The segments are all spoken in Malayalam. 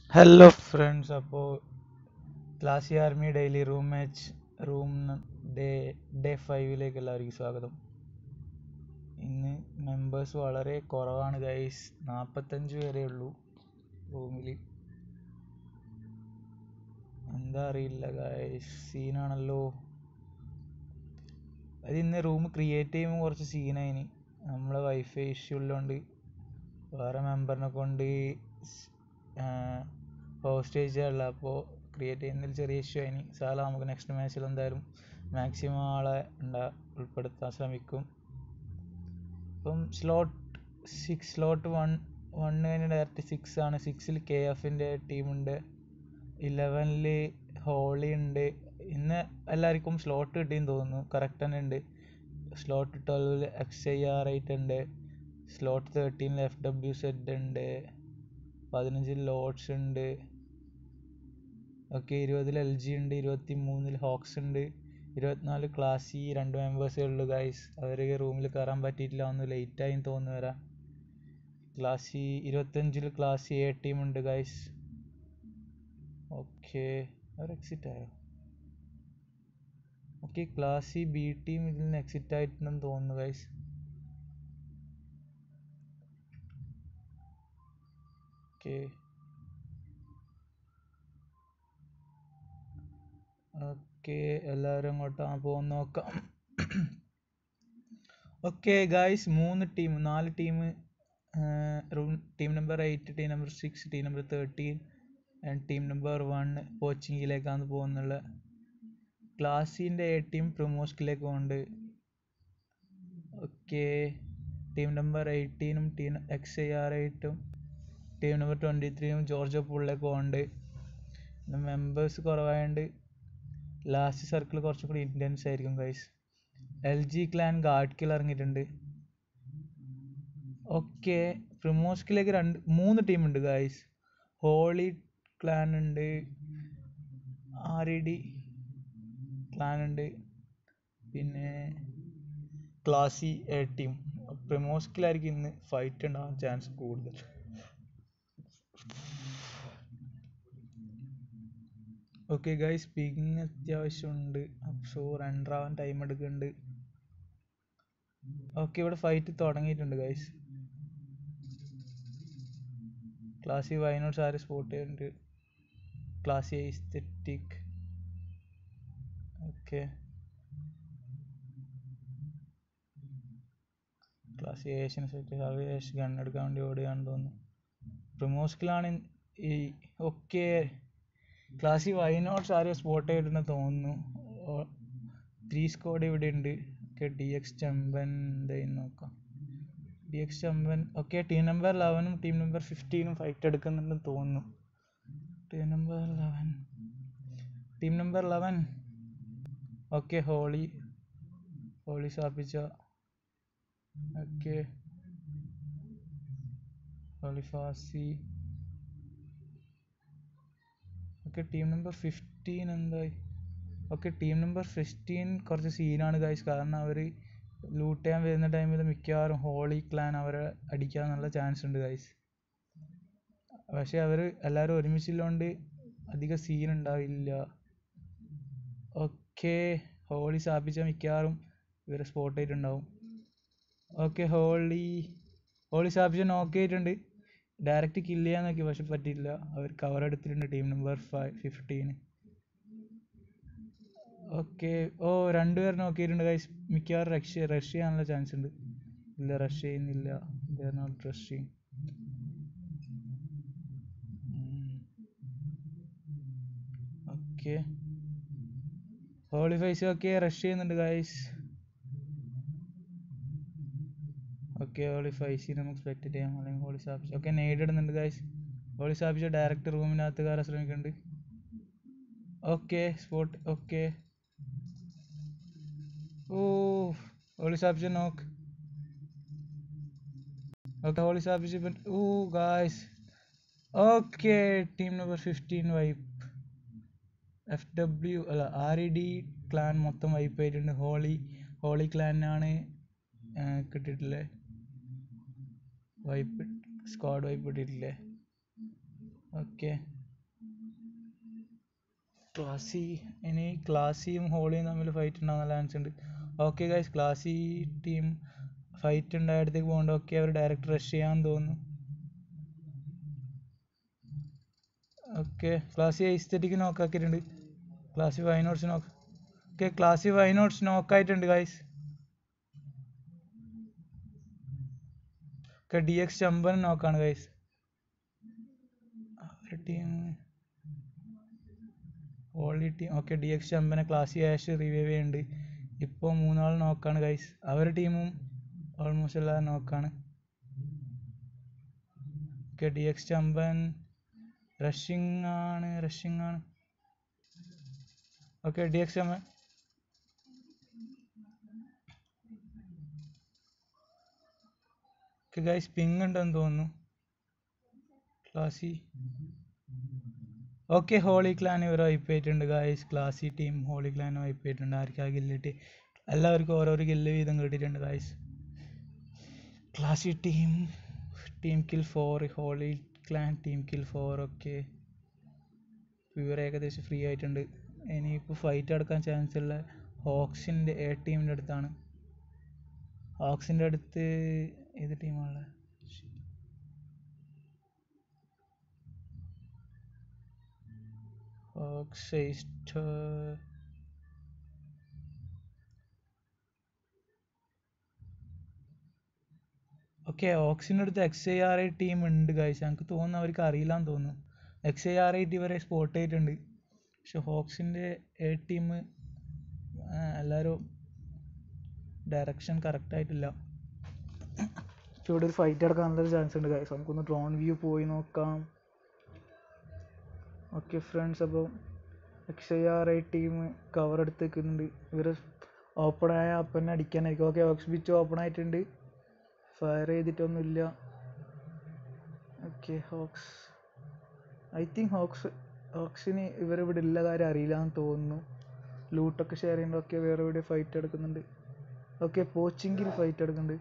ഹലോ ഫ്രണ്ട്സ് അപ്പോൾ Classy Army daily room match room day day ഫൈവിലേക്ക് എല്ലാവർക്കും സ്വാഗതം ഇന്ന് മെമ്പേഴ്സ് വളരെ കുറവാണ് ഗൈസ് നാൽപ്പത്തഞ്ച് വരെ ഉള്ളൂ റൂമിൽ എന്താ അറിയില്ല ഗൈസ് സീനാണല്ലോ അത് ഇന്ന് റൂം ക്രിയേറ്റ് ചെയ്യുമ്പോൾ കുറച്ച് സീനായിന് നമ്മളെ വൈഫൈ ഇഷ്യൂ ഉള്ളതുകൊണ്ട് വേറെ മെമ്പറിനെ കൊണ്ട് ഹോസ്റ്റേജ് ചെയ്യാനുള്ള അപ്പോൾ ക്രിയേറ്റ് ചെയ്യുന്നതിൽ ചെറിയ ഇഷ്യൂ ആയിന് സാല നമുക്ക് നെക്സ്റ്റ് മാച്ചിൽ എന്തായാലും മാക്സിമം ആളെ ഉണ്ടാ ഉൾപ്പെടുത്താൻ ശ്രമിക്കും ഇപ്പം slot six slot one one കഴിഞ്ഞ് ഡയറക്റ്റ് സിക്സ് ആണ് സിക്സിൽ കെ എഫിൻ്റെ ടീമുണ്ട് ഇലവനിൽ ഹോളി ഉണ്ട് ഇന്ന് എല്ലാവർക്കും സ്ലോട്ട് കിട്ടിയെന്ന് തോന്നുന്നു കറക്റ്റ് തന്നെ ഉണ്ട് സ്ലോട്ട് ട്വൽവിൽ എക്സ് ഐ ആർ എയ്റ്റ് ഉണ്ട് സ്ലോട്ട് തേർട്ടീനിൽ എഫ് ഡബ്ല്യു സെഡ് ഉണ്ട് പതിനഞ്ചിൽ ലോഡ്സ് ഉണ്ട് ഓക്കെ ഇരുപതിൽ എൽ ജി ഉണ്ട് ഇരുപത്തി മൂന്നിൽ ഹോക്സ് ഉണ്ട് ഇരുപത്തിനാല് ക്ലാസ്സി രണ്ട് മെമ്പേഴ്സേ ഉള്ളൂ ഗൈസ് അവർ റൂമിൽ കയറാൻ പറ്റിയിട്ടില്ല ഒന്ന് ലേറ്റായി തോന്നുന്നു വരാൻ ക്ലാസ്സി ഇരുപത്തഞ്ചിൽ ക്ലാസ്സി എ ടീം ഉണ്ട് ഗൈസ് ഓക്കെ അവർ എക്സിറ്റ് ആയോ ഓക്കെ ക്ലാസ്സി ബി ടീം ഇതിൽ നിന്ന് എക്സിറ്റ് ആയിട്ടുണ്ടെന്ന് തോന്നുന്നു ഗൈസ് ഓക്കെ ഓക്കെ എല്ലാവരും അങ്ങോട്ടാണ് പോകുന്ന നോക്കാം ഓക്കെ ഗായ്സ് മൂന്ന് ടീം നാല് team room team number eight team number six team number thirteen and team number one കോച്ചിങ്ങിലേക്കാണ് പോകുന്നുള്ള ക്ലാസ്സിൻ്റെ എ ടീം പ്രൊമോസ്കിലേക്ക് പോകുന്നുണ്ട് ഓക്കെ ടീം നമ്പർ എയ്റ്റീനും ടീം എക്സ് ഐ ആർ എയ്റ്റും ടീം നമ്പർ ട്വൻറ്റി ത്രീയും ജോർജ് പൂളിലേക്ക് പോകുന്നുണ്ട് മെമ്പേഴ്സ് കുറവായതുകൊണ്ട് ലാസ്റ്റ് സർക്കിൾ കുറച്ചും കൂടി ഇൻറ്റൻസ് ആയിരിക്കും guys L G clan god kill ഇറങ്ങിയിട്ടുണ്ട് ഓക്കെ പ്രിമോസ്കിലേക്ക് രണ്ട് മൂന്ന് ടീമുണ്ട് ഗൈസ് ഹോളി ക്ലാൻ ഉണ്ട് ആർ ഇ ഡി ക്ലാൻ ഉണ്ട് പിന്നെ ക്ലാസി എ ടീം പ്രിമോസ്കിലായിരിക്കും ഇന്ന് ഫൈറ്റ് ഉണ്ടാവാൻ ചാൻസ് കൂടുതൽ ഓക്കെ ഗൈസ് പിങ് അത്യാവശ്യമുണ്ട് സോ റണ്ടർ ആവാൻ ടൈം എടുക്കുന്നുണ്ട് ഓക്കെ ഇവിടെ ഫൈറ്റ് തുടങ്ങിയിട്ടുണ്ട് ഗൈസ് ക്ലാസി വൈനോട്സ് ആര് സ്പോട്ട് ചെയ്യുന്നുണ്ട് Classy aesthetic okay Classy Asian set Sarvesh gun എടുക്കാൻ വേണ്ടി ഓടുകയാണെന്ന് തോന്നുന്നു പ്രമോസ്കിലാണ് ഈ ഓക്കെ ക്ലാസ്സിൽ വൈനോട്ട്സ് ആരും സ്പോട്ട് ചെയ്തിട്ടെന്ന് തോന്നുന്നു ത്രീ സ്കോഡ് ഇവിടെ ഉണ്ട് ഓക്കെ ഡി എക്സ് ചമ്പൻ എന്തായിരുന്നു നോക്കാം ഡി എക്സ് ചമ്പൻ ഓക്കെ ടീം നമ്പർ ലെവനും ടീം നമ്പർ ഫിഫ്റ്റീനും ഫൈറ്റ് എടുക്കുന്നുണ്ടെന്ന് തോന്നുന്നു team number eleven team number eleven okay holy holy സ്ഥാപിച്ച okay holy Fazi okay team number fifteen എന്തായി ഓക്കെ ടീം നമ്പർ ഫിഫ്റ്റീൻ കുറച്ച് സീനാണ് ഗൈസ് കാരണം അവർ ലൂട്ട് ചെയ്യാൻ വരുന്ന ടൈമിൽ മിക്കവാറും ഹോളി ക്ലാൻ അവരെ അടിക്കാൻ നല്ല ചാൻസ് ഉണ്ട് ഗൈസ് പക്ഷേ അവർ എല്ലാവരും ഒരുമിച്ചുള്ളതുകൊണ്ട് അധികം സീൻ ഉണ്ടാവില്ല ഓക്കെ ഹോളി സ്ഥാപിച്ച മിക്കവാറും ഇവരെ സ്പോട്ട് ചെയ്തിട്ടുണ്ടാവും ഓക്കെ ഹോളി ഹോളി സ്ഥാപിച്ച നോക്ക് ചെയ്തിട്ടുണ്ട് ഡയറക്റ്റ് കില്ല് ചെയ്യാൻ നോക്കി പക്ഷെ പറ്റിയില്ല അവർ കവർ എടുത്തിട്ടുണ്ട് ടീം നമ്പർ ഫൈവ് ഫിഫ്റ്റീന് ഓക്കെ ഓ രണ്ടുപേർ നോക്കിയിട്ടുണ്ട് ഗൈസ് മിക്കവാറും റഷ് റഷ് ചെയ്യാനുള്ള ചാൻസ് ഉണ്ട് ഇല്ല റഷ് ചെയ്യുന്നില്ല they're not rushing okay holy Faiz okay rush ചെയ്യുന്നുണ്ട് ഗൈസ് ഓക്കെ ഹോളി ഫൈസി നമുക്ക് സ്പെക്ട് ചെയ്യാം അല്ലെങ്കിൽ ഹോളി സ്ഥാപിച്ചു ഓക്കെ നെയ്ഡ് ഇടുന്നുണ്ട് ഗൈസ് ഹോളി സ്ഥാപിച്ച ഡയറക്റ്റ് റൂമിനകത്ത് കയറാൻ ശ്രമിക്കുന്നുണ്ട് ഓക്കെ സ്പോട്ട് ഓക്കെ ഓ ഹോളി സ്ഥാപിച്ച നോക്ക് ഓക്കെ ഹോളി സ്ഥാപിച്ച ഓ guys okay team number fifteen wipe F W അല്ല ആർ ഇ ഡി ക്ലാൻ മൊത്തം വൈപ്പ് ആയിട്ടുണ്ട് ഹോളി ഹോളി ക്ലാനാണ് കിട്ടിയിട്ടുള്ളത് വൈപ്പ് സ്ക്വാഡ് വൈപ്പ് ഇട്ടിട്ടില്ലേ ഓക്കെ ക്ലാസി ഇനി ക്ലാസിയും ഹോളിയും തമ്മിൽ ഫൈറ്റ് ഉണ്ടാകുന്ന ചാൻസ് ഉണ്ട് okay guys Classy team fight ഉണ്ടായടത്തേക്ക് പോകണ്ട ഓക്കെ അവർ ഡയറക്റ്റ് റഷ് ചെയ്യാൻ തോന്നുന്നു okay ക്ലാസി ഐസ്തറ്റിക്ക് നോക്കാക്കിയിട്ടുണ്ട് Classy Whynots knock okay Classy Whynots നോക്കായിട്ടുണ്ട് ഗൈസ് ഓക്കെ ഡി എക്സ് ചമ്പൻ നോക്കാണ് ഗൈസ് അവരുടെ ടീം ഓൾഡി ടീം ഓക്കെ ഡി എക്സ് ചമ്പനെ ക്ലാസി ആഷ് റിവൈവ് ചെയ്യുന്നുണ്ട് ഇപ്പോൾ മൂന്നാൾ നോക്കാണ് ഗൈസ് അവരുടെ ടീമും ഓൾമോസ്റ്റ് എല്ലാവരും നോക്കാണ് ഓക്കെ ഡി എക്സ് ചമ്പൻ റഷിങ് ആണ് റഷിങ് ആണ് ഓക്കെ ഡി എക്സ് ചമ്പൻ ഓക്കെ ഗൈസ് പിങ് ഉണ്ടെന്ന് തോന്നുന്നു ക്ലാസി ഓക്കെ ഹോളി ക്ലാൻ ഇവർ വൈപ്പ് ചെയ്തിട്ടുണ്ട് guys Classy team holy clan wipe ചെയ്തിട്ടുണ്ട് ആർക്കാ ഗില്ല് കിട്ടി എല്ലാവർക്കും ഓരോരോ ഗില്ല് വീതം കിട്ടിയിട്ടുണ്ട് guys Classy team team kill four holy clan team kill four ഒക്കെ ഇവർ ഏകദേശം ഫ്രീ ആയിട്ടുണ്ട് ഇനിയിപ്പോൾ ഫൈറ്റ് നടക്കാൻ ചാൻസ് ഉള്ള ഹോക്സിൻ്റെ എ ടീമിൻ്റെ അടുത്താണ് ഹോക്സിൻ്റെ അടുത്ത് ഏത് ടീമാണുള്ളത് ഹോക്സ് ഈസ്റ്റർ ഓക്കെ ഓക്സിൻ്റെ അടുത്ത് X I R I team ഉണ്ട് ഗൈസ് എനിക്ക് തോന്നുന്നു അവർക്ക് അറിയില്ലാന്ന് തോന്നുന്നു X I R I T ഇവരെ സ്പോട്ട് ചെയ്തിട്ടുണ്ട് പക്ഷെ ഹോക്സിൻ്റെ എ ടീം എല്ലാവരും ഡയറക്ഷൻ കറക്റ്റ് ആയിട്ടില്ല പക്ഷെ ഇവിടെ ഒരു ഫൈറ്റ് നടക്കാൻ നല്ലൊരു ചാൻസ് ഉണ്ട് ഗൈസ് നമുക്കൊന്ന് ഡ്രോൺ വ്യൂ പോയി നോക്കാം ഓക്കെ ഫ്രണ്ട്സ് അപ്പോൾ X I R I team cover എടുത്ത് നിൽക്കുന്നുണ്ട് ഇവർ ഓപ്പൺ ആയ അപ്പം തന്നെ അടിക്കാനായിരിക്കും ഓക്കെ ഓക്സ് ബിച്ച് ഓപ്പൺ ആയിട്ടുണ്ട് ഫയർ ചെയ്തിട്ടൊന്നുമില്ല okay Hawks I think Hawks ഹോക്സിന് ഇവരിവിടെ ഉള്ള കാര്യം അറിയില്ല എന്ന് തോന്നുന്നു ലൂട്ടൊക്കെ ഷെയർ ചെയ്യുന്നതൊക്കെ വേറെ എവിടെ ഫൈറ്റ് എടുക്കുന്നുണ്ട് ഓക്കെ പോച്ചിങ്കിൽ ഫൈറ്റ് എടുക്കുന്നുണ്ട്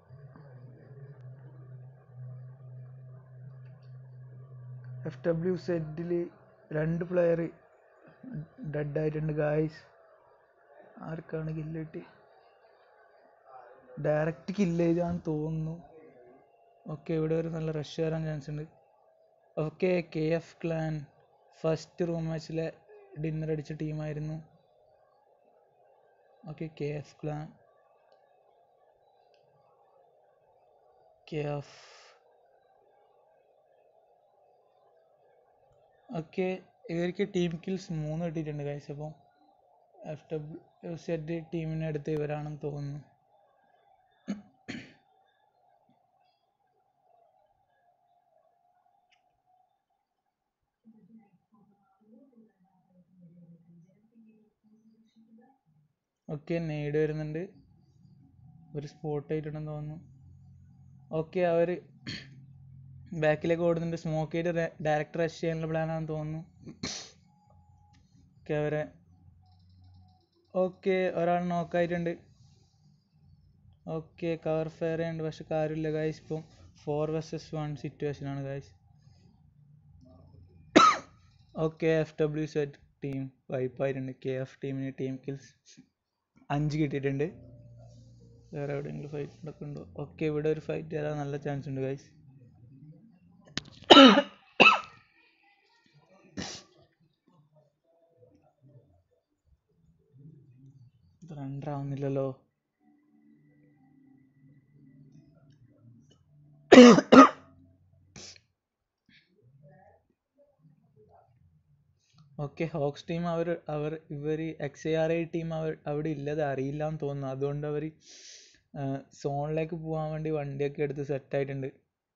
എഫ് ഡബ്ല്യു സെറ്റിൽ രണ്ട് പ്ലെയർ ഡെഡ് ആയിട്ടുണ്ട് ഗായ്സ് ആർക്കാണ് കില്ല് കിട്ടി ഡയറക്റ്റ് കില്ല് ചെയ്താന്ന് തോന്നുന്നു ഓക്കെ ഇവിടെ ഒരു നല്ല റഷ് വരാൻ ചാൻസ് ഉണ്ട് okay K F clan first room മാച്ചിലെ ഡിന്നർ അടിച്ച ടീമായിരുന്നു okay K F clan K F okay ഇവർക്ക് ടീം കിൽസ് മൂന്ന് കിട്ടിയിട്ടുണ്ട് ഗൈസ് അപ്പോൾ എഫ് ഡബ്ല്യു സെറ്റ് ടീമിനെ അടുത്ത് ഇവരാണെന്ന് തോന്നുന്നു ഓക്കെ നേട് വരുന്നുണ്ട് ഒരു സ്പോട്ട് ആയിട്ടുണ്ടെന്ന് തോന്നുന്നു ഓക്കെ അവർ ബാക്കിലേക്ക് ഓടുന്നുണ്ട് സ്മോക്ക് ചെയ്ത് ഡയറക്റ്റ് റഷ് ചെയ്യാനുള്ള പ്ലാനാണെന്ന് തോന്നുന്നു ഓക്കെ അവരെ ഓക്കെ ഒരാൾ നോക്കായിട്ടുണ്ട് ഓക്കെ കവർ ഫെയർ ചെയ്യുന്നുണ്ട് പക്ഷെ കാര്യമില്ല ഗായ്സ് ഇപ്പം ഫോർ വെസസ് വൺ സിറ്റുവേഷൻ ആണ് guys okay F W set team വൈപ്പായിട്ടുണ്ട് കെ എഫ് ടീമിന് ടീം കിൽസ് അഞ്ച് കിട്ടിയിട്ടുണ്ട് വേറെ എവിടെയെങ്കിലും ഫൈറ്റ് നടക്കുന്നുണ്ടോ ഓക്കെ ഇവിടെ ഒരു ഫൈറ്റ് വരാൻ നല്ല ചാൻസ് ഉണ്ട് ഗൈസ് ഇത് റണ്ടർ ആവുന്നില്ലല്ലോ ഓക്കെ ഹോക്സ് ടീം അവർ അവർ ഇവർ X I R I team അവർ അവിടെ ഇല്ലത് അറിയില്ല എന്ന് തോന്നുന്നു അതുകൊണ്ട് അവർ സോണിലേക്ക് പോകാൻ വേണ്ടി വണ്ടിയൊക്കെ എടുത്ത് സെറ്റ് ആയിട്ടുണ്ട്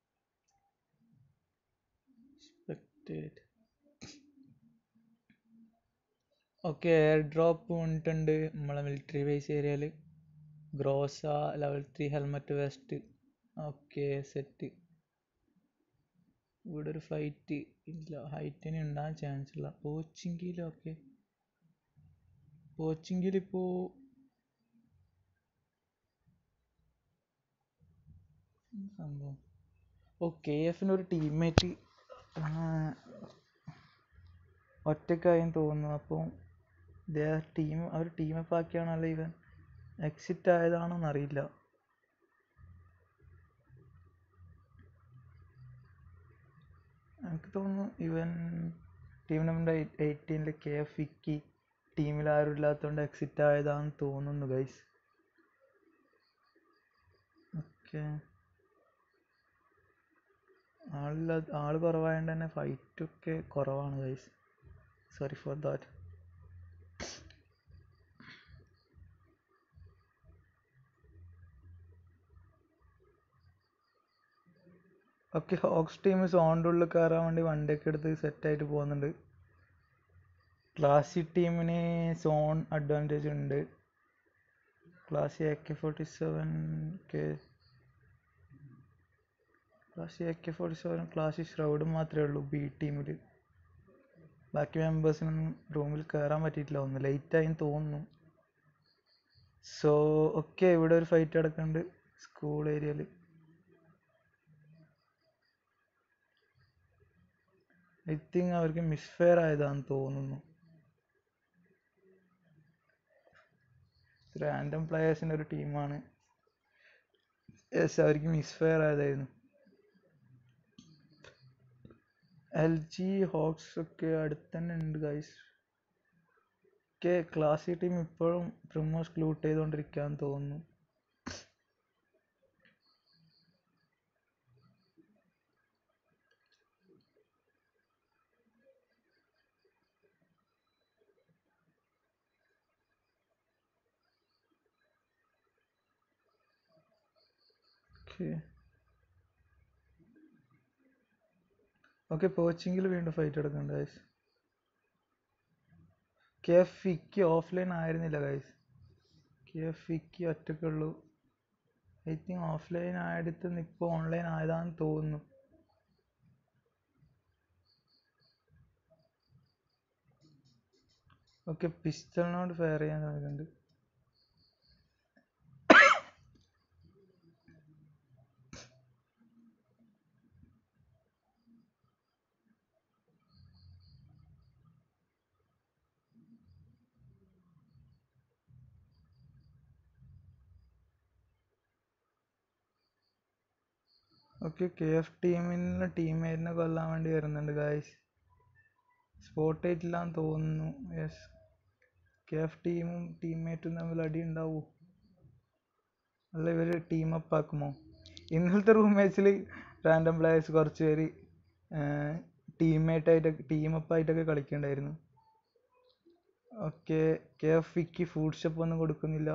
ഓക്കെ എയർ ഡ്രോപ്പ് വന്നിട്ടുണ്ട് നമ്മളെ മിലിറ്ററി ബേസ് ഏരിയയിൽ ഗ്രോസ level three helmet vest okay set ഇവിടെ ഒരു ഫൈറ്റ് ഇല്ല ഹൈറ്റിന് ഉണ്ടാകാൻ ചാൻസ് ഇല്ല പോച്ചിങ്കിലൊക്കെ പോച്ചിങ്കിൽ ഇപ്പോൾ സംഭവം ഓ കെ എഫിന് ഒരു ടീംമേറ്റ് ഒറ്റക്കായും തോന്നുന്നു അപ്പോൾ ഇതേ ടീം അവർ ടീമപ്പ് ആക്കിയാണല്ലോ ഇവൻ എക്സിറ്റ് ആയതാണോന്ന് അറിയില്ല എനിക്ക് തോന്നുന്നു ഇവൻ ടീം നമ്പർ എയ്റ്റീനിലെ കെ എഫ് വിക്കി ടീമിൽ ആരും ഇല്ലാത്തതുകൊണ്ട് എക്സിറ്റ് ആയതാണെന്ന് തോന്നുന്നു ഗൈസ് ഓക്കെ ആളില്ല ആള് കുറവായതുകൊണ്ട് തന്നെ ഫൈറ്റൊക്കെ കുറവാണ് guys sorry for that okay Hawks team സോണിൻ്റെ ഉള്ളിൽ കയറാൻ വേണ്ടി വണ്ടിയൊക്കെ എടുത്ത് സെറ്റായിട്ട് പോകുന്നുണ്ട് ക്ലാസി ടീമിന് സോൺ അഡ്വാൻറ്റേജ് ഉണ്ട് Classy A K forty seven K Classy A K forty seven Classy ഷ്രൗഡും മാത്രമേ ഉള്ളൂ ബി ടീമിൽ ബാക്കി മെമ്പേഴ്സിനൊന്നും റൂമിൽ കയറാൻ പറ്റിയിട്ടില്ല ഒന്ന് ലേറ്റായി തോന്നുന്നു സോ ഓക്കെ ഇവിടെ ഒരു ഫൈറ്റ് നടക്കുന്നുണ്ട് സ്കൂൾ ഏരിയയിൽ ഐ തിങ്ക് അവർക്ക് മിസ്ഫെയർ ആയതാണെന്ന് തോന്നുന്നു റാൻഡം പ്ലെയേഴ്സിൻ്റെ ഒരു ടീമാണ് യെസ് അവർക്ക് മിസ്ഫെയർ ആയതായിരുന്നു എൽ ജി ഹോക്സ് ഒക്കെ അടുത്ത് തന്നെ ഉണ്ട് ഗൈസ് ഒക്കെ ക്ലാസ്സി ടീം ഇപ്പോഴും പ്രിമോസ് ക്ലൂട്ട് ചെയ്തുകൊണ്ടിരിക്കുകയെന്ന് തോന്നുന്നു ഓക്കെ ഓക്കെ പോച്ചിങ്ങിൽ വീണ്ടും ഫൈറ്റ് എടുക്കുന്നുണ്ട് guys K F Vick offline ആയിരുന്നില്ല ഗൈസ് കെ എഫ് വിക്ക് ഒറ്റക്കുള്ളൂ ഐ തിങ്ക് ഓഫ്ലൈൻ ആയടുത്ത് ഇപ്പോൾ ഓൺലൈൻ ആയതാണെന്ന് തോന്നുന്നു ഓക്കെ പിസ്റ്റളിനോട് ഫയർ ചെയ്യാൻ ശ്രമിക്കുന്നുണ്ട് ഓക്കെ കെ എഫ് ടീമിൻ്റെ ടീംമേറ്റിനെ കൊല്ലാൻ വേണ്ടി വരുന്നുണ്ട് ഗായ്സ് സ്പോട്ട് ആയിട്ടില്ലാന്ന് തോന്നുന്നു യെസ് കെ എഫ് ടീമും ടീംമേറ്റും തമ്മിൽ അടി ഉണ്ടാവൂ അല്ല ഇവർ ടീം അപ്പ് ആക്കുമോ ഇന്നലത്തെ റൂം മാച്ചിൽ റാൻഡം പ്ലേയേഴ്സ് കുറച്ച് പേര് ടീംമേറ്റ് ആയിട്ടൊക്കെ ടീം അപ്പ് ആയിട്ടൊക്കെ കളിക്കണ്ടായിരുന്നു okay K F Vick foot step ഒന്നും കൊടുക്കുന്നില്ല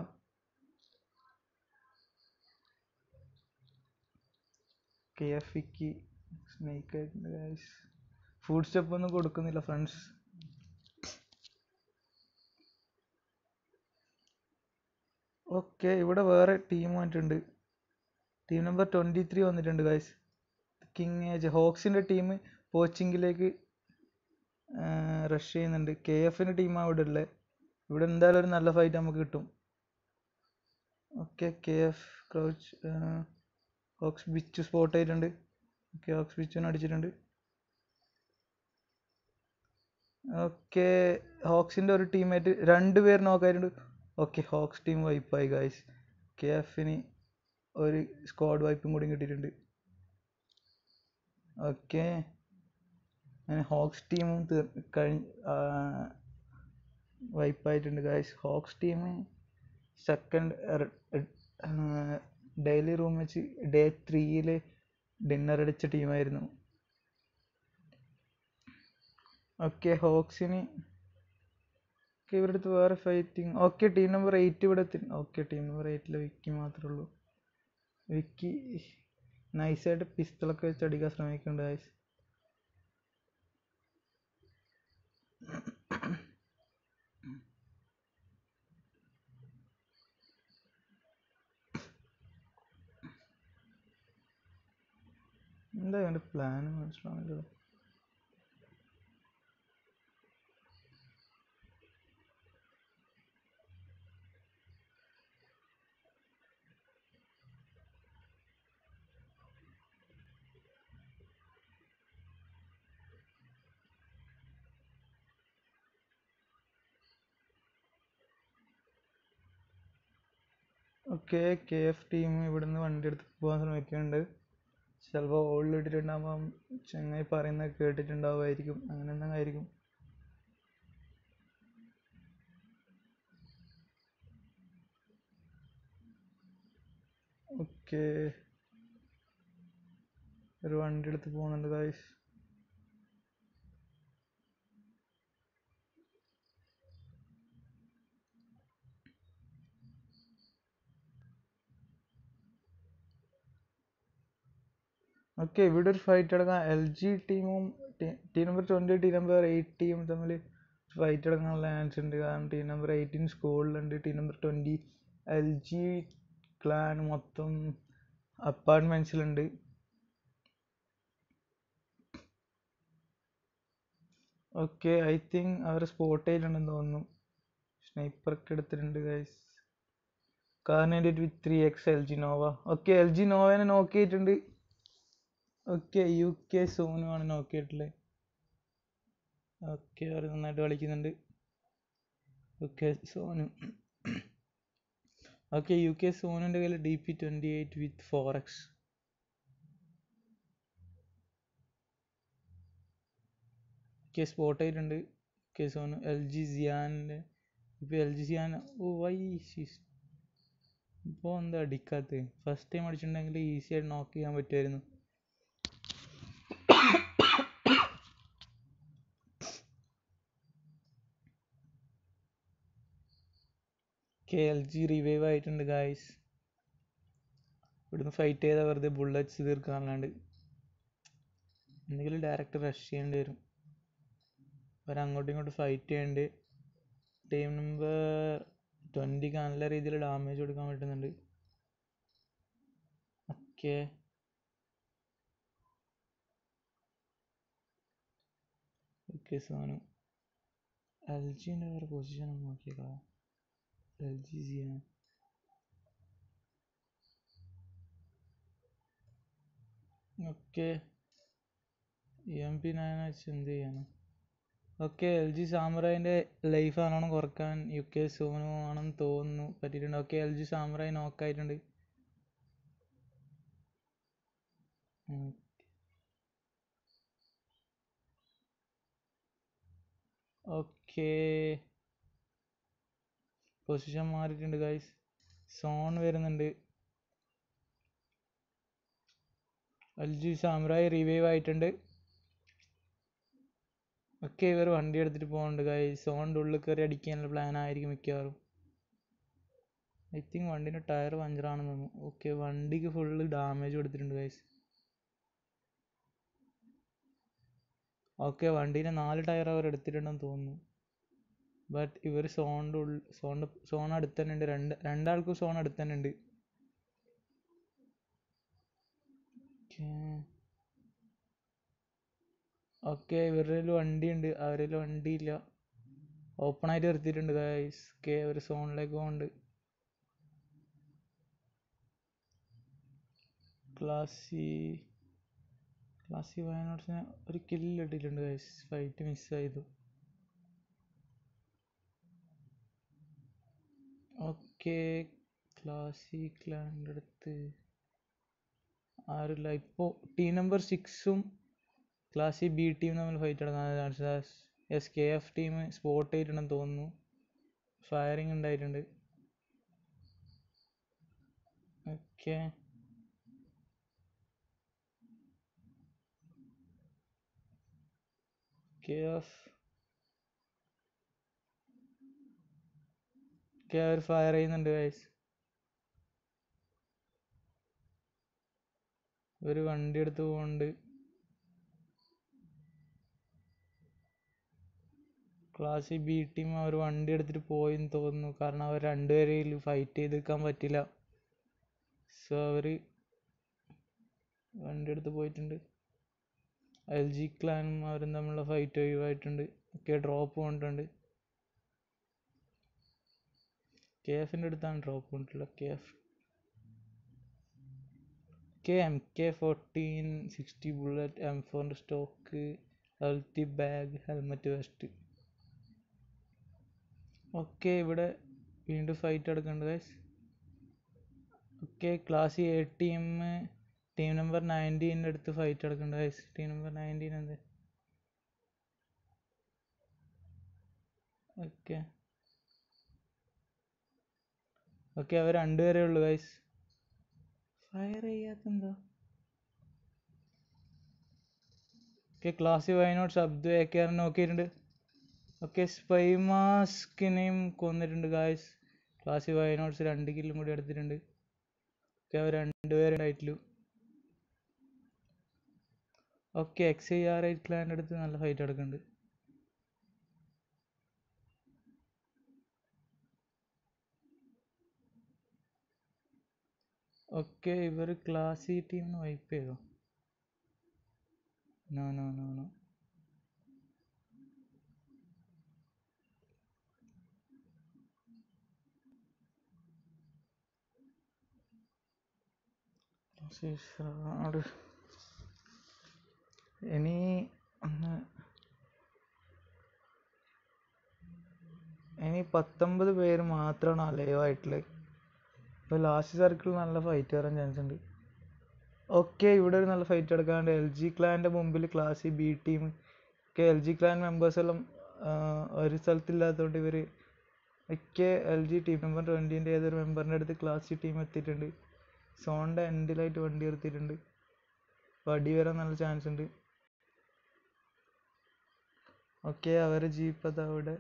കെ എഫ് വിക്ക് സ്നേക്ക് ആയിട്ടുണ്ട് ഗൈസ് ഫുഡ് സ്റ്റെപ്പ് ഒന്നും കൊടുക്കുന്നില്ല ഫ്രണ്ട്സ് ഓക്കെ ഇവിടെ വേറെ ടീം വന്നിട്ടുണ്ട് ടീം നമ്പർ ട്വൻറ്റി ത്രീ വന്നിട്ടുണ്ട് ഗൈസ് കിങ് ഏജ് ഹോക്സിൻ്റെ ടീം പോച്ചിങ്ങിലേക്ക് റഷ് ചെയ്യുന്നുണ്ട് കെ എഫിൻ്റെ ടീമാണ് ഇവിടെ ഉള്ളത് ഇവിടെ എന്തായാലും ഒരു നല്ല ഫൈറ്റ് നമുക്ക് കിട്ടും okay K F crouch Hawks Bichu spot ആയിട്ടുണ്ട് ഓക്കെ ഹോക്സ് ബിച്ചുവിനെ അടിച്ചിട്ടുണ്ട് ഓക്കെ ഹോക്സിൻ്റെ ഒരു ടീമായിട്ട് രണ്ട് പേര് നോക്കായിട്ടുണ്ട് ഓക്കെ ഹോക്സ് ടീം വൈപ്പായി ഗായ്സ് കെ എഫിന് ഒരു സ്ക്വാഡ് വൈപ്പും കൂടി കിട്ടിയിട്ടുണ്ട് ഓക്കെ അങ്ങനെ ഹോക്സ് ടീമും തീർ കഴിഞ്ഞ് വൈപ്പായിട്ടുണ്ട് guys Hawks team second daily room വെച്ച് ഡേ ത്രീയിൽ ഡിന്നർ അടിച്ച ടീമായിരുന്നു ഓക്കെ ഹോക്സിന് ഓക്കെ ഇവരുടെ അടുത്ത് വേറെ fighting okay team number eight ഇവിടെ എത്തി ഓക്കെ ടീം നമ്പർ എയ്റ്റിൽ വിക്കി മാത്രമേ ഉള്ളൂ വിക്കി നൈസായിട്ട് പിസ്റ്റളൊക്കെ വെച്ച് അടിക്കാൻ ശ്രമിക്കുന്നുണ്ട് ഗൈസ് എന്താ ഇവൻ്റെ പ്ലാൻ മനസ്സിലാവുന്നില്ല ഓക്കെ കെ എഫ് ടീം ഇവിടുന്ന് വണ്ടി എടുത്ത് പോകാൻ ശ്രമിക്കുന്നുണ്ട് ചിലപ്പോൾ ഓളിൽ ഇട്ടിട്ടുണ്ടാകുമ്പം ചങ്ങായി പറയുന്നത് കേട്ടിട്ടുണ്ടാവുമായിരിക്കും അങ്ങനെ എന്തെങ്കിലും ആയിരിക്കും ഓക്കെ ഒരു വണ്ടി എടുത്ത് പോകുന്നുണ്ട് ഗായ്സ് ഓക്കെ ഇവിടെ ഒരു ഫൈറ്റ് നടക്കാൻ എൽ ജി ടീമും team number twenty team number എയ്റ്റീം തമ്മിൽ ഫൈറ്റ് നടക്കാനുള്ള ചാൻസ് ഉണ്ട് കാരണം ടീം നമ്പർ എയ്റ്റീൻ സ്കൂളിലുണ്ട് team number twenty L G clan മൊത്തം അപ്പാർട്ട്മെൻറ്റ്സിലുണ്ട് ഓക്കെ ഐ തിങ്ക് അവർ സ്പോട്ട് ചെയ്തിട്ടുണ്ടെന്ന് തോന്നുന്നു സ്നൈപ്പറൊക്കെ എടുത്തിട്ടുണ്ട് ഗൈസ് കാർണേറ്റ് with three X L G Nova okay L G നോവേനെ നോക്കിയിട്ടുണ്ട് ഓക്കെ യു കെ സോനു ആണ് നോക്കിയിട്ടുള്ളത് ഓക്കെ അവർ നന്നായിട്ട് കളിക്കുന്നുണ്ട് okay Sonu okay U K സോനുൻ്റെ കയ്യിൽ D P twenty eight with four X okay spot ആയിട്ടുണ്ട് ഓക്കെ സോനു എൽ ജി സിയാൻ്റെ ഇപ്പോൾ എൽ ജി സിയാൻ ഓ വൈ ഇപ്പോൾ എന്താ അടിക്കാത്തത് ഫസ്റ്റ് ടൈം അടിച്ചിട്ടുണ്ടെങ്കിൽ ഈസി ആയിട്ട് നോക്ക് ചെയ്യാൻ പറ്റുമായിരുന്നു കെ എൽ ജി റിവൈവ് ആയിട്ടുണ്ട് ഗായ്സ് ഇവിടുന്ന് ഫൈറ്റ് ചെയ്താൽ വെറുതെ ബുള്ളറ്റ്സ് തീർക്കാനല്ലാണ്ട് എന്തെങ്കിലും ഡയറക്റ്റ് റഷ് ചെയ്യേണ്ടി വരും അവർ അങ്ങോട്ടും ഇങ്ങോട്ടും ഫൈറ്റ് ചെയ്യേണ്ടി ടീം നമ്പർ ട്വൻറ്റിക്ക് നല്ല രീതിയിൽ ഡാമേജ് കൊടുക്കാൻ പറ്റുന്നുണ്ട് ഓക്കെ ഓക്കെ സോനു എൽ ജിൻ്റെ വേറെ പൊസിഷൻ ഒന്ന് നോക്കിയേക്കാം എൽ ജി ചെയ്യാൻ ഓക്കെ എം പി നയൻ വെച്ച് എന്ത് ചെയ്യാനാണ് ഓക്കെ എൽ ജി സാമുറായിൻ്റെ ലൈഫ് ആണോണം കുറക്കാൻ യു കെ സോനു ആണെന്ന് തോന്നുന്നു പറ്റിയിട്ടുണ്ട് ഓക്കെ എൽ ജി സാമുറായി നോക്കായിട്ടുണ്ട് ഓക്കെ പൊസിഷൻ മാറിയിട്ടുണ്ട് ഗൈസ് സോൺ വരുന്നുണ്ട് എൽ ജി സാമുറായി റിവൈവ് ആയിട്ടുണ്ട് ഒക്കെ ഇവർ വണ്ടി എടുത്തിട്ട് പോകുന്നുണ്ട് ഗൈസ് സോണിൻ്റെ ഉള്ളിൽ കയറി അടിക്കാനുള്ള പ്ലാൻ ആയിരിക്കും മിക്കവാറും ഐ തിങ്ക് വണ്ടീൻ്റെ ടയർ പഞ്ചറാണെന്ന് തോന്നുന്നു ഓക്കെ വണ്ടിക്ക് ഫുള്ള് ഡാമേജ് കൊടുത്തിട്ടുണ്ട് ഗൈസ് ഓക്കെ വണ്ടീൻ്റെ നാല് ടയർ അവർ എടുത്തിട്ടുണ്ടെന്ന് തോന്നുന്നു ബട്ട് ഇവർ സോണിൻ്റെ ഉള്ളിൽ സോണിൻ്റെ സോൺ അടുത്ത് തന്നെ ഉണ്ട് രണ്ട് രണ്ടാൾക്കും സോൺ അടുത്ത് തന്നെ ഉണ്ട് ഓക്കെ ഇവരുടെ വണ്ടിയുണ്ട് അവരുടെ വണ്ടിയില്ല ഓപ്പൺ ആയിട്ട് നിർത്തിയിട്ടുണ്ട് ഗൈസ് ഓക്കെ അവർ സോണിലേക്ക് പോകുന്നുണ്ട് ക്ലാസി ക്ലാസി വയനാട്ടിന് ഒരു കില്ല് ഇട്ടിട്ടുണ്ട് ഗൈസ് ഫൈറ്റ് മിസ്സായതു ഓക്കെ ക്ലാസി ക്ലാൻ്റെ അടുത്ത് ആരുമില്ല ഇപ്പോൾ ടീം നമ്പർ സിക്സും ക്ലാസ്സിൽ ബി ടീം തമ്മിൽ ഫൈറ്റ് നടക്കാൻ chance S K F team spot ചെയ്തിട്ടുണ്ടെന്ന് തോന്നുന്നു ഫയറിങ് ഉണ്ടായിട്ടുണ്ട് ഓക്കെ കെ എഫ് ഒക്കെ അവർ ഫയർ ചെയ്യുന്നുണ്ട് ഗൈസ് ഒരു വണ്ടി എടുത്ത് പോകുന്നുണ്ട് ക്ലാസ്സിൽ ബി ടീം അവർ വണ്ടി എടുത്തിട്ട് പോയെന്ന് തോന്നുന്നു കാരണം അവർ രണ്ടുപേരെയും ഫൈറ്റ് ചെയ്ത് നിൽക്കാൻ പറ്റില്ല സോ അവർ വണ്ടി എടുത്ത് പോയിട്ടുണ്ട് എൽ ജി ക്ലാനും അവരും തമ്മിലുള്ള ഫൈറ്റ് ഒഴിവായിട്ടുണ്ട് ഒക്കെ ഡ്രോപ്പ് കൊണ്ടിട്ടുണ്ട് കെ എഫിൻ്റെ അടുത്താണ് ഡ്രോപ്പ് കൊണ്ടിട്ടുള്ളത് K F K M K fourteen sixty bullet M ഫോറിൻ്റെ stock healthy bag helmet vest okay ഇവിടെ വീണ്ടും ഫൈറ്റ് നടക്കുന്നുണ്ട് guys okay class A team team number നയൻറ്റീൻ്റെ അടുത്ത് ഫൈറ്റ് നടക്കുന്നുണ്ട് ഗൈസ് ടീം നമ്പർ നയൻറ്റീൻ എന്ത് ഓക്കെ ഓക്കെ അവർ രണ്ടുപേരേ ഉള്ളൂ ഗൈസ് ഫയർ ചെയ്യാത്തെന്തോ ഓക്കെ ക്ലാസ്സിൽ വൈനോട്ട് ശബ്ദം ഏക്കാരൻ നോക്കിയിട്ടുണ്ട് ഓക്കെ സ്പൈ മാസ്കിനെയും കൊന്നിട്ടുണ്ട് ഗായ്സ് ക്ലാസ്സിൽ വൈനോട്ട്സ് രണ്ട് കില്ലും കൂടി എടുത്തിട്ടുണ്ട് ഓക്കെ അവർ രണ്ടുപേരും ടൈറ്റിലും okay X I R eight ക്ലാൻ്റെ അടുത്ത് നല്ല ഫൈറ്റ് നടക്കുന്നുണ്ട് ഓക്കെ ഇവർ ക്ലാസ് ടീമിന് വൈപ്പ് ചെയ്തോ നോ നോ നോ നോ ശ്രീശ്രാട് ഇനി ഒന്ന് ഇനി പത്തൊമ്പത് പേര് മാത്രമാണ് അലൈവ് ആയിട്ടുള്ളത് ഇപ്പോൾ ലാസ്റ്റ് സർക്കിൾ നല്ല ഫൈറ്റ് വരാൻ ചാൻസ് ഉണ്ട് ഓക്കെ ഇവിടെ ഒരു നല്ല ഫൈറ്റ് എടുക്കാണ്ട് എൽ ജി ക്ലാൻ്റെ മുമ്പിൽ ക്ലാസ് ബി ടീം ഒക്കെ എൽ ജി ക്ലാൻ മെമ്പേഴ്സ് എല്ലാം ആ, ഒരു സ്ഥലത്തില്ലാത്തതുകൊണ്ട് ഇവർ ഒക്കെ എൽ ജി ടീം നമ്പർ ട്വൻറ്റീൻ്റെ ഏതൊരു മെമ്പറിൻ്റെ അടുത്ത് ക്ലാസ് ടീം എത്തിയിട്ടുണ്ട് സോണിൻ്റെ എൻഡിലായിട്ട് വണ്ടി നിർത്തിയിട്ടുണ്ട് അപ്പോൾ അടി വരാൻ നല്ല ചാൻസ് ഉണ്ട് ഓക്കെ അവരെ ജീപ്പ് അതാ അവിടെ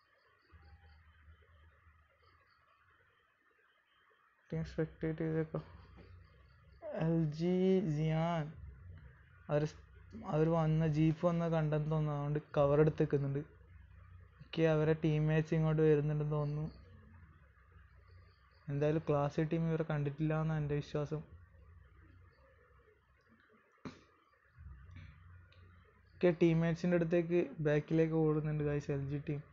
ടീം സ്പെക്ടേറ്റ് ചെയ്തേക്കോ എൽ ജി സിയാൻ അവർ അവർ വന്ന ജീപ്പ് വന്ന കണ്ടെന്ന് തോന്നുന്നു അതുകൊണ്ട് കവർ എടുത്ത് വെക്കുന്നുണ്ട് ഓക്കെ അവരെ ടീംമേറ്റ്സ് ഇങ്ങോട്ട് വരുന്നുണ്ടെന്ന് തോന്നുന്നു എന്തായാലും ക്ലാസ് ടീം ഇവരെ കണ്ടിട്ടില്ല എന്നാണ് എൻ്റെ വിശ്വാസം ഒക്കെ ടീംമേറ്റ്സിൻ്റെ അടുത്തേക്ക് ബാക്കിലേക്ക് ഓടുന്നുണ്ട് ഗൈസ് എൽ ജി ടീം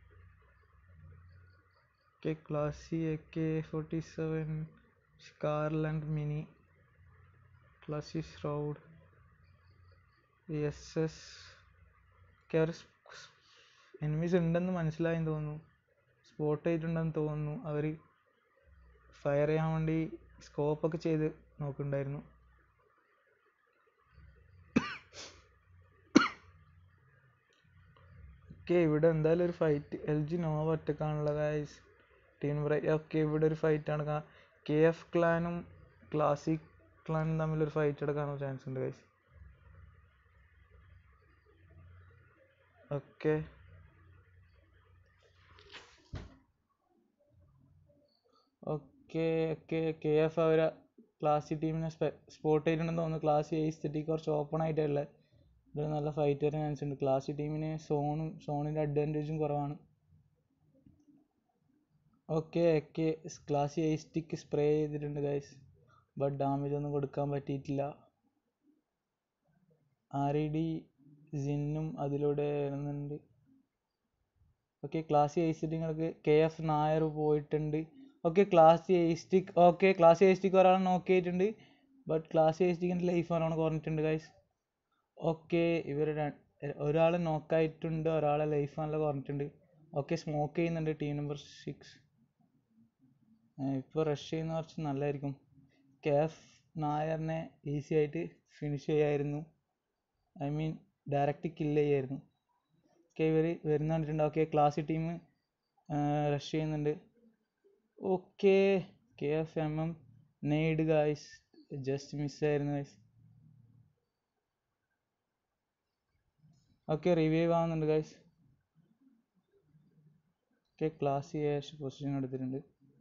ഒക്കെ Classy A K forty seven സ്കാർലൻഡ് mini Classy Shroud S S ഒക്കെ അവർ എനിമീസ് ഉണ്ടെന്ന് മനസ്സിലായെന്ന് തോന്നുന്നു സ്പോട്ട് ചെയ്തിട്ടുണ്ടെന്ന് തോന്നുന്നു അവർ ഫയർ ചെയ്യാൻ വേണ്ടി സ്കോപ്പൊക്കെ ചെയ്ത് നോക്കുന്നുണ്ടായിരുന്നു ഓക്കെ ഇവിടെ എന്തായാലും ഒരു ഫൈറ്റ് എൽ ജി നോവ ഒറ്റക്കാണുള്ള ഗൈസ് ടീം ബ്രൈറ്റ് ഓക്കെ ഇവിടെ ഒരു ഫൈറ്റാണ് കെ എഫ് ക്ലാനും ക്ലാസിക് ക്ലാനും തമ്മിലൊരു ഫൈറ്റ് എടുക്കാനുള്ള ചാൻസ് ഉണ്ട് guys okay okay okay K F അവരെ ക്ലാസ് ടീമിനെ സ്പോട്ട് ചെയ്തിട്ടുണ്ടെന്ന് തോന്നുന്നു ക്ലാസ് എയ്സ്തെറ്റിക്ക് കുറച്ച് ഓപ്പൺ ആയിട്ടുള്ള ഇത് നല്ല ഫൈറ്റ് വരാൻ ചാൻസ് ഉണ്ട് ക്ലാസ് ടീമിന് സോണും സോണിൻ്റെ അഡ്വാൻറ്റേജും കുറവാണ് ഓക്കെ ഒക്കെ ക്ലാസ് എയ്സ്റ്റിക്ക് സ്പ്രേ ചെയ്തിട്ടുണ്ട് ഗൈസ് ബട്ട് ഡാമേജ് ഒന്നും കൊടുക്കാൻ പറ്റിയിട്ടില്ല ആർ ഇ ഡി ജിന്നും അതിലൂടെ വരുന്നുണ്ട് ഓക്കെ ക്ലാസ് എയ്സ്റ്റിങ്ങൾക്ക് കെ എഫ് നായർ പോയിട്ടുണ്ട് okay class aesthetic okay class aesthetic ഒരാൾ നോക്കിയിട്ടുണ്ട് ബട്ട് ക്ലാസ് എയ്സ്റ്റിക്കിൻ്റെ ലൈഫ് നല്ലോണം കുറഞ്ഞിട്ടുണ്ട് ഗൈസ് ഓക്കെ ഇവർ ഒരാൾ നോക്കായിട്ടുണ്ട് ഒരാളെ ലൈഫ് നല്ല കുറഞ്ഞിട്ടുണ്ട് ഓക്കെ സ്മോക്ക് ചെയ്യുന്നുണ്ട് ടീം നമ്പർ സിക്സ് ഇപ്പോൾ റഷ് ചെയ്യുന്ന കുറച്ച് നല്ലതായിരിക്കും കെ എഫ് നായറിനെ ഈസി ആയിട്ട് ഫിനിഷ് ചെയ്യായിരുന്നു ഐ മീൻ ഡയറക്റ്റ് കില്ല് ചെയ്യായിരുന്നു ഓക്കെ ഇവർ വരുന്ന കണ്ടിട്ടുണ്ട് ഓക്കെ ക്ലാസ് ടീം റഷ് ചെയ്യുന്നുണ്ട് okay K F M M nade guys just മിസ്സായിരുന്നു ഗായ്സ് ഓക്കെ റിവൈവ് ആവുന്നുണ്ട് guys okay class Ash position എടുത്തിട്ടുണ്ട്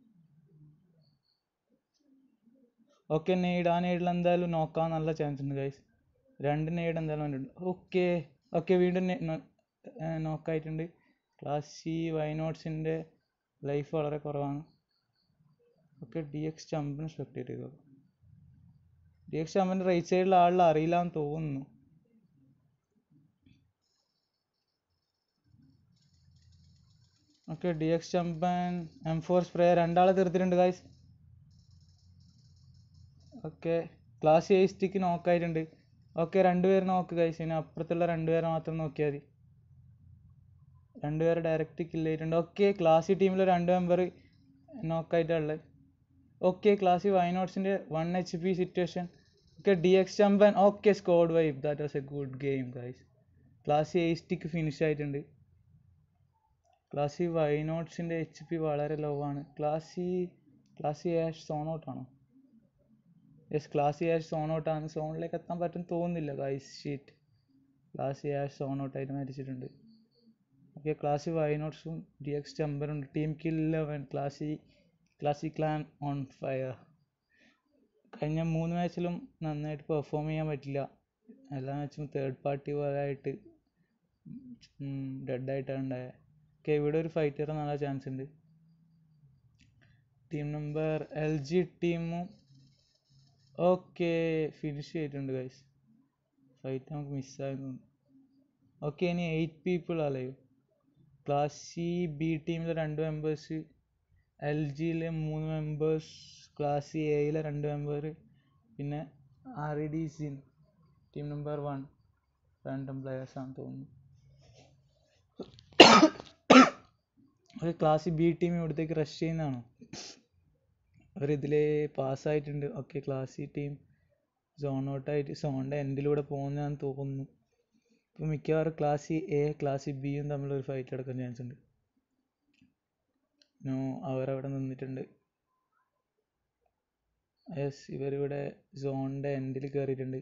ഓക്കെ നെയ്ഡ് ആ നെയ്ഡിൽ എന്തായാലും നോക്കാൻ നല്ല ചാൻസ് ഉണ്ട് ഗൈസ് രണ്ട് നെയ്ഡ് എന്തായാലും വന്നിട്ടുണ്ട് ഓക്കെ ഓക്കെ വീണ്ടും നോക്കായിട്ടുണ്ട് ക്ലാസ് സി വൈനോട്സിൻ്റെ ലൈഫ് വളരെ കുറവാണ് ഓക്കെ ഡി എക്സ് ചമ്പിന് സ്പെക്ടേറ്റ് ചെയ്തു ഡി എക്സ് ചമ്പിൻ്റെ റൈറ്റ് സൈഡിലെ ആളിൽ അറിയില്ല എന്ന് തോന്നുന്നു ഓക്കെ ഡി എക്സ് ചമ്പൻ എം ഫോർ സ്പ്രേ രണ്ടാളെ തീർത്തിട്ടുണ്ട് guys okay class aesthetic നോക്കായിട്ടുണ്ട് ഓക്കെ രണ്ടുപേര് നോക്ക് ഗൈസ് ഇനി അപ്പുറത്തുള്ള രണ്ടുപേരെ മാത്രം നോക്കിയാൽ മതി രണ്ടുപേരെ ഡയറക്റ്റ് കില്ല് ചെയ്തിട്ടുണ്ട് ഓക്കെ ക്ലാസ് ടീമിലെ രണ്ട് മെമ്പർ നോക്കായിട്ടുള്ളത് ഓക്കെ ക്ലാസ്സിൽ വൈനോട്സിൻ്റെ one H P situation okay D X ചമ്പൻ okay squad wipe that was a good game guys ക്ലാസ്സിൽ എയ്സ്റ്റിക്ക് ഫിനിഷ് ആയിട്ടുണ്ട് ക്ലാസ്സിൽ വൈനോട്സിൻ്റെ എച്ച് പി വളരെ ലോ ആണ് ക്ലാസ്സി ക്ലാസ്സി ആഷ് സോൺ ഔട്ടാണോ യെസ് ക്ലാസ്സി ആഷ് സോൺ ഔട്ടാണ് സോണിലേക്ക് എത്താൻ പറ്റും തോന്നുന്നില്ല guys shit Classy Ash zone ഔട്ടായിട്ട് മരിച്ചിട്ടുണ്ട് ഓക്കെ ക്ലാസ്സി വൈനോട്സും D X ചമ്പറുണ്ട് team kill eleven Classy Classy clan on fire കഴിഞ്ഞ മൂന്ന് മാച്ചിലും നന്നായിട്ട് പെർഫോം ചെയ്യാൻ പറ്റില്ല എല്ലാ മാച്ചും തേർഡ് പാർട്ടി ആയിട്ട് ഡെഡായിട്ടാണ് ഉണ്ടായത് ഓക്കെ ഇവിടെ ഒരു ഫൈറ്റ് വരാൻ നല്ല ചാൻസ് ഉണ്ട് ടീം നമ്പർ എൽ ജി ടീമും ഓക്കെ ഫിനിഷ് ചെയ്തിട്ടുണ്ട് ഗൈസ് ഫൈറ്റ് നമുക്ക് മിസ്സായിരുന്നു ഓക്കെ ഇനി എയ്റ്റ് പീപ്പിൾ അല്ലയോ ക്ലാസ് സി ബി ടീമിലെ രണ്ട് മെമ്പേഴ്സ് എൽ ജിയിലെ മൂന്ന് മെമ്പേഴ്സ് ക്ലാസ് സി എയിലെ രണ്ട് മെമ്പർ പിന്നെ ആർ ഇ ഡി സിൻ ടീം നമ്പർ വൺ റാൻഡം പ്ലെയേഴ്സാണെന്ന് തോന്നുന്നു ഒരു ക്ലാസ് ബി ടീം ഇവിടത്തേക്ക് റഷ് ചെയ്യുന്നതാണോ അവർ ഇതിൽ പാസ്സായിട്ടുണ്ട് ഓക്കെ ക്ലാസ് ടീം സോൺ ഔട്ടായിട്ട് സോണിൻ്റെ എൻഡിലൂടെ പോകുന്നതാണെന്ന് തോന്നുന്നു ഇപ്പോൾ മിക്കവാറും ക്ലാസ് എ ക്ലാസ് ബിയും തമ്മിലൊരു ഫൈറ്റ് നടക്കാൻ ചാൻസ് ഉണ്ട് നോ അവരവിടെ നിന്നിട്ടുണ്ട് യെസ് ഇവരിവിടെ സോണിൻ്റെ എൻഡിൽ കയറിയിട്ടുണ്ട്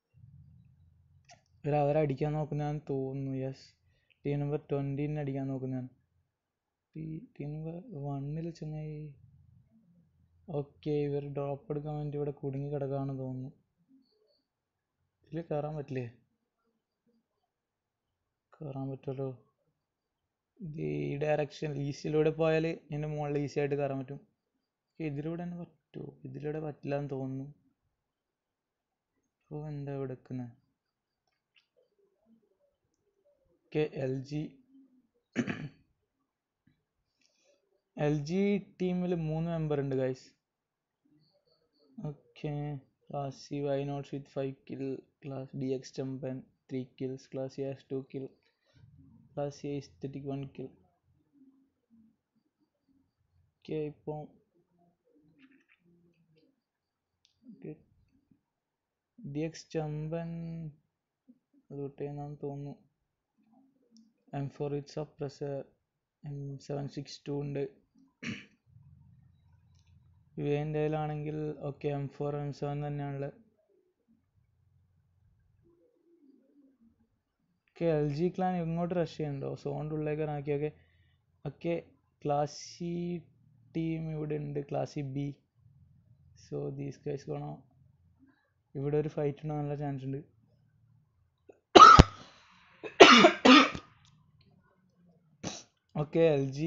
ഇവർ അവരെ അടിക്കാൻ നോക്കുന്നതാണെന്ന് തോന്നുന്നു യെസ് ടീം നമ്പർ ട്വൻറ്റീനെ അടിക്കാൻ നോക്കുന്നതാണ് ടീം നമ്പർ വണ്ണിൽ ചങ്ങായി ഓക്കെ ഇവർ ഡ്രോപ്പ് എടുക്കാൻ വേണ്ടി ഇവിടെ കുടുങ്ങി കിടക്കുകയാണെന്ന് തോന്നുന്നു ഇതിൽ കയറാൻ പറ്റില്ലേ കയറാൻ പറ്റുമല്ലോ ഇത് ഈ ഡയറക്ഷൻ ഈസിലൂടെ പോയാൽ ഇതിൻ്റെ മുകളിൽ ഈസി ആയിട്ട് കയറാൻ പറ്റും ഇതിലൂടെ തന്നെ പറ്റുമോ ഇതിലൂടെ പറ്റില്ല എന്ന് തോന്നുന്നു അപ്പോൾ എന്താ ഇവിടെ എടുക്കുന്നത് okay L G L G ടീമിൽ മൂന്ന് മെമ്പർ ഉണ്ട് guys okay class C why nots with five kill class D X ചമ്പൻ three kills class A two kill class A aesthetic one kill okay ഇപ്പോൾ ഡി എക്സ് ചമ്പൻ അത് വിട്ടേന്നാന്ന് തോന്നുന്നു M four with suppressor M seven six two ഉണ്ട് ഇവൻ്റെ കയ്യിലാണെങ്കിൽ okay M four M seven തന്നെയാണുള്ളത് ഓക്കെ എൽ ജി ക്ലാൻ ഇങ്ങോട്ട് റഷ് ചെയ്യുന്നുണ്ടോ സോണിൻ്റെ ഉള്ളിലേക്ക് ആക്കി ഓക്കെ ഓക്കെ ക്ലാസി ടീം ഇവിടെ ഉണ്ട് Classy B so these guys gonna ഇവിടെ ഒരു ഫൈറ്റ് ഉണ്ടോ നല്ല ചാൻസ് ഉണ്ട് ഓക്കെ എൽ ജി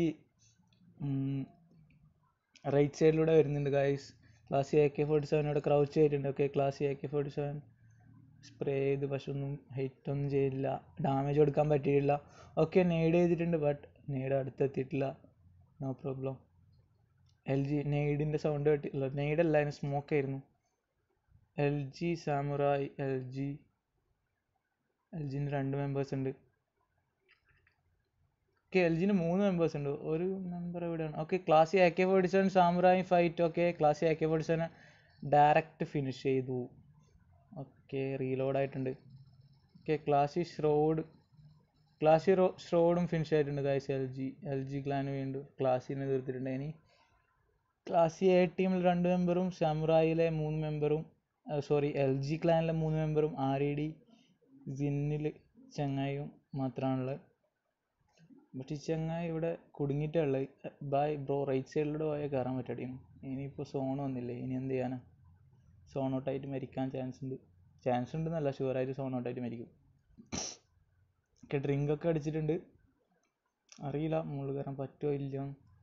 റൈറ്റ് സൈഡിലൂടെ വരുന്നുണ്ട് guys class A K forty seven ഇവിടെ ക്രൗച്ച് ചെയ്തിട്ടുണ്ട് okay class A K forty seven spray ചെയ്ത് പക്ഷെ ഒന്നും ഹൈറ്റ് ഒന്നും ചെയ്തില്ല ഡാമേജ് കൊടുക്കാൻ പറ്റിയില്ല ഓക്കെ നെയ്ഡ് ചെയ്തിട്ടുണ്ട് ബട്ട് നെയ്ഡ് അടുത്തെത്തിയിട്ടില്ല നോ പ്രോബ്ലം എൽ ജി നെയ്ഡിൻ്റെ സൗണ്ട് കേട്ടില്ല നെയ്ഡല്ല അതിന് സ്മോക്ക് ആയിരുന്നു L G Samurai L G L ജിൻ്റെ രണ്ട് മെമ്പേഴ്സ് ഉണ്ട് ഓക്കെ എൽ ജിന് മൂന്ന് മെമ്പേഴ്സ് ഉണ്ട് ഒരു മെമ്പർ എവിടെയാണ് okay class A K forty seven Samurai fight okay class A K forty seven direct finish ചെയ്തു ഓക്കെ റീലോഡ് ആയിട്ടുണ്ട് ഓക്കെ ക്ലാസ്സി ഷ്രോഡ് ക്ലാസ്സി റോ ഷ്രോഡും ഫിനിഷ് ആയിട്ടുണ്ട് guys L G L G ക്ലാന് വേണ്ടി ക്ലാസ്സിനെ തീർത്തിട്ടുണ്ട് ഇനി ക്ലാസ്സി എ ടീമിൽ രണ്ട് മെമ്പറും സാമുറായിലെ മൂന്ന് മെമ്പറും സോറി എൽ ജി ക്ലാനിലെ മൂന്ന് മെമ്പറും ആർ ഇ ഡി ജിന്നിൽ ചങ്ങായും മാത്രമാണുള്ളത് ബട്ട് ഈ ചങ്ങായി ഇവിടെ കുടുങ്ങിയിട്ടുള്ളത് ബൈ ബ്രോ റൈറ്റ് സൈഡിലൂടെ പോയാൽ കയറാൻ പറ്റടിയും ഇനിയിപ്പോൾ സോൺ വന്നില്ലേ ഇനി എന്ത് ചെയ്യാനാ സോൺ ഔട്ടായിട്ട് മരിക്കാൻ ചാൻസ് ഉണ്ട് ചാൻസ് ഉണ്ടെന്നല്ല ഷുവറായിട്ട് സോൺ ഔട്ടായിട്ട് മരിക്കും ഒക്കെ ഡ്രിങ്ക് ഒക്കെ അടിച്ചിട്ടുണ്ട് അറിയില്ല മുകളിൽ കയറാൻ പറ്റുമോ ഇല്ല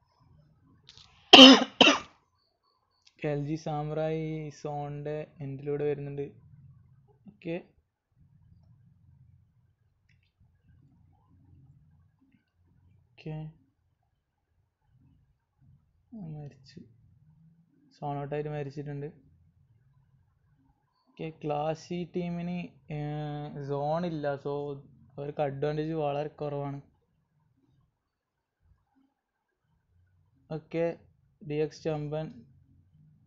എൽ ജി സാമ്രായി സോണിൻ്റെ എൻഡിലൂടെ വരുന്നുണ്ട് ഓക്കെ ഓക്കെ മരിച്ചു സോൺ ഔട്ടായിട്ട് മരിച്ചിട്ടുണ്ട് ഓക്കെ ക്ലാസ് ഈ ടീമിന് സോൺ ഇല്ല സോ അവർക്ക് അഡ്വാൻറ്റേജ് വളരെ കുറവാണ് ഓക്കെ ഡി എക്സ് ചമ്പൻ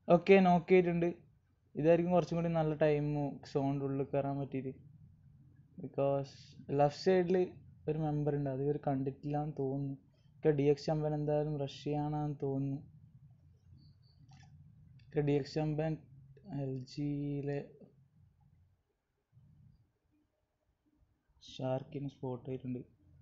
ഓക്കെ നോക്ക് ചെയ്തിട്ടുണ്ട് ഇതായിരിക്കും കുറച്ചും കൂടി നല്ല ടൈമു സോണിൻ്റെ ഉള്ളിൽ കയറാൻ പറ്റിയിട്ട് ബിക്കോസ് ലെഫ്റ്റ് സൈഡിൽ ഒരു മെമ്പർ ഉണ്ട് അത് ഇവർ കണ്ടിട്ടില്ല എന്ന് തോന്നുന്നു ഒക്കെ ഡി എക്സ് ചമ്പൻ എന്തായാലും റഷ് ചെയ്യാനാന്ന് തോന്നുന്നു ഒക്കെ ഡി എക്സ് ചമ്പൻ എൽ ജിയിലെ ഷാർക്കിന് സ്പോട്ട് ചെയ്തിട്ടുണ്ട്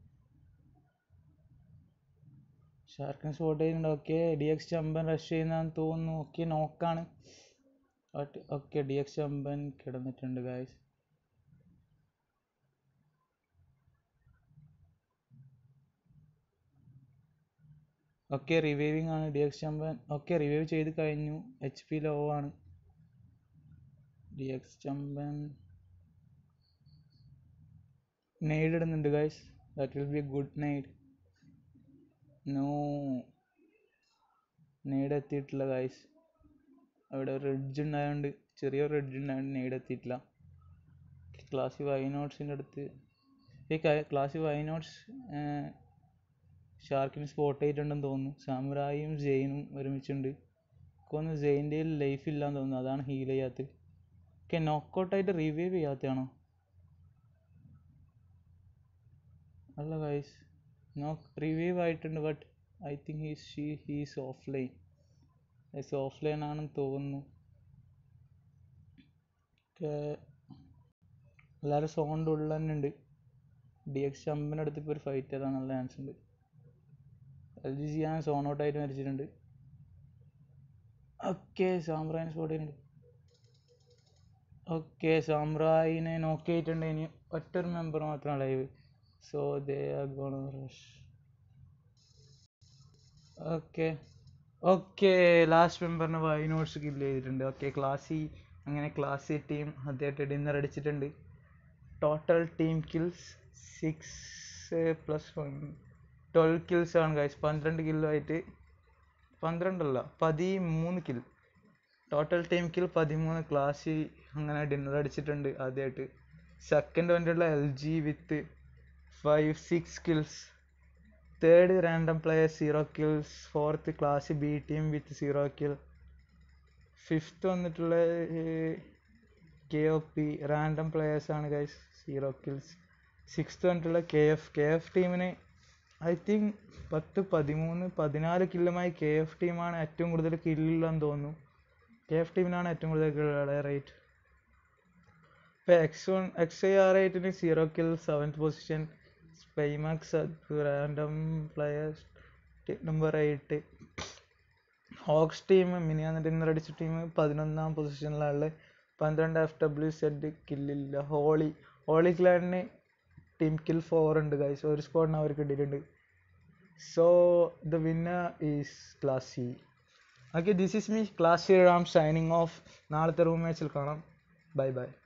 ഷാർക്കിന് സ്പോട്ട് ചെയ്യുന്നുണ്ട് ഓക്കെ ഡി എക്സ് ചമ്പൻ റഷ് ചെയ്യുന്നതാന്ന് തോന്നുന്നു ഓക്കെ നോക്കാണ് ഓക്കെ ഡി എക്സ് ചമ്പൻ കിടന്നിട്ടുണ്ട് ഗായ്സ് ഓക്കെ റിവൈവിങ് ആണ് ഡി എക്സ് ചമ്പൻ ഓക്കെ റിവൈവ് ചെയ്ത് കഴിഞ്ഞു എച്ച് പി ലോ ആണ് ഡി എക്സ് ചമ്പൻ നെയ്ഡ് ഇടുന്നുണ്ട് guys that will be a good nade no nade എത്തിയിട്ടില്ല ഗൈസ് അവിടെ റിഡ്ജ് ഉണ്ടായതുകൊണ്ട് ചെറിയൊരു റിഡ്ജ് ഉണ്ടായതുകൊണ്ട് നെയ്ഡ് എത്തിയിട്ടില്ല ക്ലാസ്സിൽ വൈ നോട്ട്സിൻ്റെ അടുത്ത് ഈ ക്ലാസ്സിൽ വൈ നോട്ട്സ് ഷാർക്കിന് സ്പോട്ട് ചെയ്തിട്ടുണ്ടെന്ന് തോന്നുന്നു സാമുറായും ജെയിനും ഒരുമിച്ചുണ്ട് ഒന്ന് ജെയിൻ്റെ ലൈഫ് ഇല്ലാന്ന് തോന്നുന്നു അതാണ് ഹീൽ ചെയ്യാത്തത് ഓക്കെ നോക്കൗട്ടായിട്ട് റിവൈവ് ചെയ്യാത്തതാണോ അല്ല ഗൈസ് നോ റിവൈവ് ആയിട്ടുണ്ട് but I think he's she he's offline guys offline ആണെന്ന് തോന്നുന്നു എല്ലാവരും സോണിൻ്റെ ഉള്ളിൽ തന്നെ ഉണ്ട് ഡി എക്സ് ചമ്പിൻ്റെ അടുത്ത് ഇപ്പോൾ ഒരു ഫൈറ്റ് ചെയ്താൽ നല്ല ചാൻസ് ഉണ്ട് എൽ ജി സി ഞാൻ സോൺ ഔട്ടായിട്ട് മരിച്ചിട്ടുണ്ട് ഓക്കെ സാമ്രായിനെ സ്പോട്ട് ചെയ്യുന്നുണ്ട് ഓക്കെ സാമ്രായിനെ നോക്കി ആയിട്ടുണ്ട് ഇനി ഒറ്റൊരു മെമ്പർ മാത്രമാണ് live so they are gone rush okay okay last മെമ്പറിന് വൈ നോട്ട്സ് കില്ല് ചെയ്തിട്ടുണ്ട് ഓക്കെ ക്ലാസ്സി അങ്ങനെ ക്ലാസ്സി ടീം അദ്ദേഹത്തെ ഡിന്നർ അടിച്ചിട്ടുണ്ട് total team kills six plus one twelve kills ആണ് ഗൈസ് പന്ത്രണ്ട് കില്ലുമായിട്ട് പന്ത്രണ്ടല്ല പതിമൂന്ന് കിൽ ടോട്ടൽ ടീം കിൽ പതിമൂന്ന് ക്ലാസ്സി അങ്ങനെ ഡിന്നർ അടിച്ചിട്ടുണ്ട് ആദ്യമായിട്ട് സെക്കൻഡ് വണ്ടിയുള്ള L G with five six kills third random player zero kills fourth class B team with zero kill fifth വന്നിട്ടുള്ള കെ ഒ പി റാൻഡം പ്ലെയേഴ്സാണ് ഗൈസ് സീറോ കിൽസ് സിക്സ്ത് വന്നിട്ടുള്ള കെ എഫ് കെ എഫ് ടീമിന് ഐ തിങ്ക് പത്ത് പതിമൂന്ന് പതിനാല് കില്ലുമായി കെ എഫ് ടീമാണ് ഏറ്റവും കൂടുതൽ കില്ലുള്ളതെന്ന് തോന്നുന്നു കെ എഫ് ടീമിനാണ് ഏറ്റവും കൂടുതൽ കില്ലുള്ളത് റേറ്റ് ഇപ്പോൾ X one X I R എയ്റ്റിന് zero kill seventh position Spymax random players number eight Hawks team മിനിയാന്ന് ഡിന്നർ അടിച്ച ടീം പതിനൊന്നാം പൊസിഷനിലാണ് പന്ത്രണ്ട് എഫ് ഡബ്ല്യു സെഡ് കില്ലില്ല ഹോളി ഹോളി ക്ലാനിന് ടീം കിൽ ഫോർ ഉണ്ട് ഗൈസ് ഒരു സ്കോഡിന് അവർക്ക് കിട്ടിയിട്ടുണ്ട് so the winner is class C okay this is me class C Ram signing off നാളത്തെ റൂം മാച്ചിൽ കാണാം ബൈ ബൈ